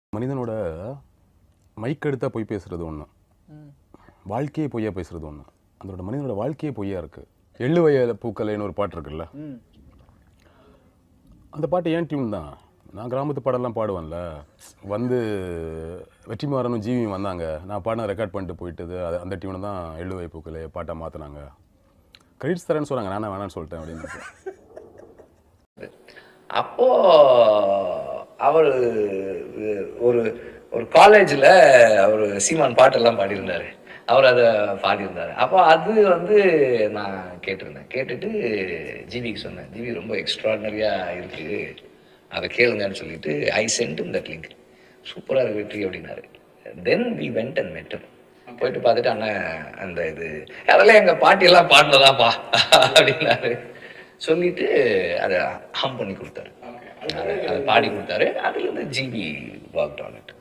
மனிதனோட மைக் எடுத்தா பொய் பேசுறது ஒன்று வாழ்க்கையே பொய்யா பேசுறது ஒன்று அதோட மனிதனோட வாழ்க்கையே பொய்யா இருக்கு எள்ளு வயல பூக்கலைன்னு ஒரு பாட்டு இருக்குல்ல அந்த பாட்டு ஏன் டியூன் தான் நான் கிராமத்து பாடலாம் பாடுவேன்ல வந்து வெற்றிமாறனும் ஜீவியும் வந்தாங்க நான் பாடின ரெக்கார்ட் பண்ணிட்டு போயிட்டது அது அந்த டியூனை தான் எள்ளுவை பூக்கலை பாட்டாக மாற்றினாங்க கிரெடிட்ஸ் தரேன்னு சொன்னாங்க நானே வேணான்னு சொல்லிட்டேன் அப்படின்னு அப்போ அவர் ஒரு ஒரு காலேஜில் அவர் சீமான் பாட்டெல்லாம் பாடியிருந்தாரு அவர் அதை பாடியிருந்தாரு அப்போ அது வந்து நான் கேட்டிருந்தேன் கேட்டுட்டு ஜிவிக்கு சொன்னேன் ஜிவி ரொம்ப எக்ஸ்ட்ராடனரியாக இருக்குது அதை கேளுங்கன்னு சொல்லிட்டு ஐ சென்ட் தட் லிங்க் சூப்பராக இருக்கு வெற்றி அப்படின்னாரு then we went and met them போயிட்டு பார்த்துட்டு அண்ணன் அந்த இது அதெல்லாம் எங்கள் பாட்டியெல்லாம் பாடினதாப்பா அப்படின்னாரு சொல்லிட்டு அதை ஹம் பண்ணி கொடுத்தாரு அதை அதை பாடி கொடுத்தாரு அதுலேருந்து ஜிபி ஒர்க் ஆன் இட்